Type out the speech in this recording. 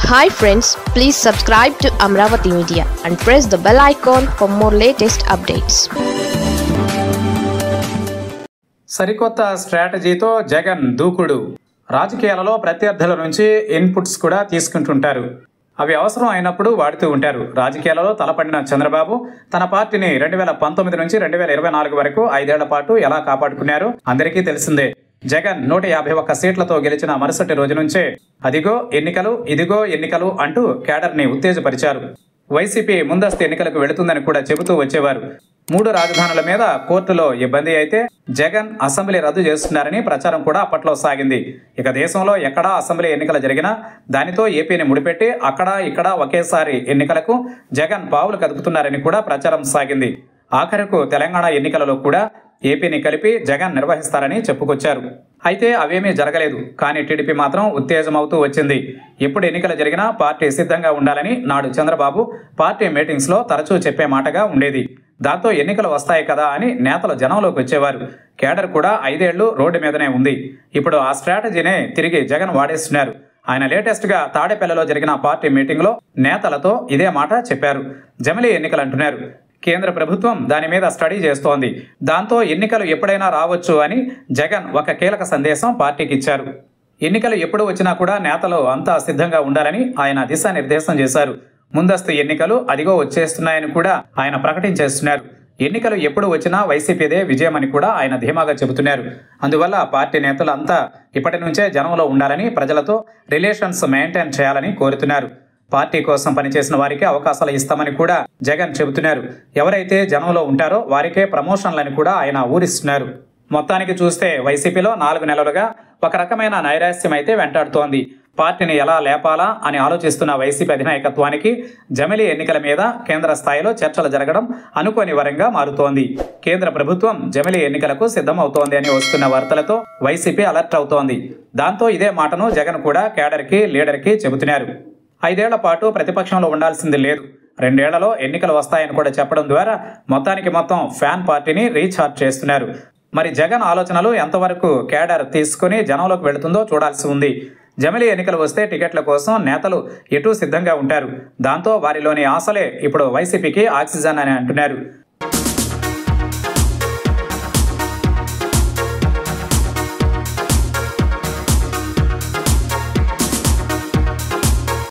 hi friends please subscribe to Amaravati media and press the bell icon for more latest updates సరికొత్త స్ట్రాటజీతో జగన్ దూకుడు రాజకీయాలలో ప్రత్యర్థుల నుంచి ఇన్పుట్స్ కూడా తీసుకుంటుంటారు అవి అవసరం అయినప్పుడు వాడుతూ ఉంటారు రాజకీయాలలో తలపడిన చంద్రబాబు తన పార్టీని రెండు వేల పంతొమ్మిది నుంచి రెండు వేల ఇరవై నాలుగు వరకు ఐదేళ్ల పాటు ఎలా కాపాడుకున్నారో అందరికీ తెలిసిందే జగన్ నూట యాభై ఒక్క సీట్లతో గెలిచిన మరుసటి రోజు నుంచే అదిగో ఎన్నికలు ఇదిగో ఎన్నికలు అంటూ కేడర్ని ఉత్తేజపరిచారు వైసీపీ ముందస్తు ఎన్నికలకు వెళుతుందని కూడా చెబుతూ వచ్చేవారు మూడు రాజధానుల మీద కోర్టులో ఇబ్బంది అయితే జగన్ అసెంబ్లీ రద్దు చేస్తున్నారని ప్రచారం కూడా అప్పట్లో సాగింది ఇక దేశంలో ఎక్కడా అసెంబ్లీ ఎన్నికలు జరిగినా దానితో ఏపీని ముడిపెట్టి అక్కడ ఇక్కడ ఒకేసారి ఎన్నికలకు జగన్ పావులు కదుపుతున్నారని కూడా ప్రచారం సాగింది ఆఖరకు తెలంగాణ ఎన్నికలలో కూడా ఏపీని కలిపి జగన్ నిర్వహిస్తారని చెప్పుకొచ్చారు అయితే అవేమీ జరగలేదు కానీ టీడీపీ మాత్రం ఉత్తేజమవుతూ వచ్చింది ఎప్పుడు ఎన్నికలు జరిగినా పార్టీ సిద్ధంగా ఉండాలని నాడు చంద్రబాబు పార్టీ మీటింగ్స్లో తరచూ చెప్పే మాటగా ఉండేది దాంతో ఎన్నికలు వస్తాయి కదా అని నేతలు జనంలోకి వచ్చేవారు కేడర్ కూడా ఐదేళ్లు రోడ్డు మీదనే ఉంది ఇప్పుడు ఆ స్ట్రాటజీనే తిరిగి జగన్ వాడేస్తున్నారు ఆయన లేటెస్ట్ గా తాడేపల్లిలో జరిగిన పార్టీ మీటింగ్ లో నేతలతో ఇదే మాట చెప్పారు జమిలీ ఎన్నికలు అంటున్నారు కేంద్ర ప్రభుత్వం దాని మీద స్టడీ చేస్తోంది దాంతో ఎన్నికలు ఎప్పుడైనా రావచ్చు అని జగన్ ఒక కీలక సందేశం పార్టీకి ఇచ్చారు ఎన్నికలు ఎప్పుడు వచ్చినా కూడా నేతలు అంతా సిద్ధంగా ఉండాలని ఆయన దిశానిర్దేశం చేశారు ముందస్తు ఎన్నికలు అదిగో వచ్చేస్తున్నాయని కూడా ఆయన ప్రకటించేస్తున్నారు ఎన్నికలు ఎప్పుడు వచ్చినా వైసీపీదే విజయమని కూడా ఆయన ధీమాగా చెబుతున్నారు అందువల్ల పార్టీ నేతలు అంతా ఇప్పటి నుంచే జనంలో ఉండాలని ప్రజలతో రిలేషన్స్ మెయింటైన్ చేయాలని కోరుతున్నారు పార్టీ కోసం పనిచేసిన వారికి అవకాశాలు ఇస్తామని కూడా జగన్ చెబుతున్నారు ఎవరైతే జనంలో ఉంటారో వారికే ప్రమోషన్లని కూడా ఆయన ఊరిస్తున్నారు మొత్తానికి చూస్తే వైసీపీలో నాలుగు నెలలుగా ఒక రకమైన నైరాస్యం అయితే వెంటాడుతోంది పార్టీని ఎలా లేపాలా అని ఆలోచిస్తున్న వైసీపీ అధినాయకత్వానికి జమిలీ ఎన్నికల మీద కేంద్ర స్థాయిలో చర్చలు జరగడం అనుకోని వరంగా మారుతోంది కేంద్ర ప్రభుత్వం జమిలీ ఎన్నికలకు సిద్ధమవుతోంది అని వస్తున్న వార్తలతో వైసీపీ అలర్ట్ అవుతోంది దాంతో ఇదే మాటను జగన్ కూడా కేడర్కి లీడర్కి చెబుతున్నారు ఐదేళ్ల పాటు ప్రతిపక్షంలో ఉండాల్సింది లేదు రెండేళ్లలో ఎన్నికలు వస్తాయని కూడా చెప్పడం ద్వారా మొత్తానికి మొత్తం ఫ్యాన్ పార్టీని రీఛార్జ్ చేస్తున్నారు మరి జగన్ ఆలోచనలు ఎంతవరకు కేడర్ తీసుకుని జనంలోకి వెళుతుందో చూడాల్సి ఉంది జమిలీ ఎన్నికలు వస్తే టికెట్ల కోసం నేతలు ఎటూ సిద్ధంగా ఉంటారు దాంతో వారిలోని ఆశలే ఇప్పుడు వైసీపీకి ఆక్సిజన్ అని అంటున్నారు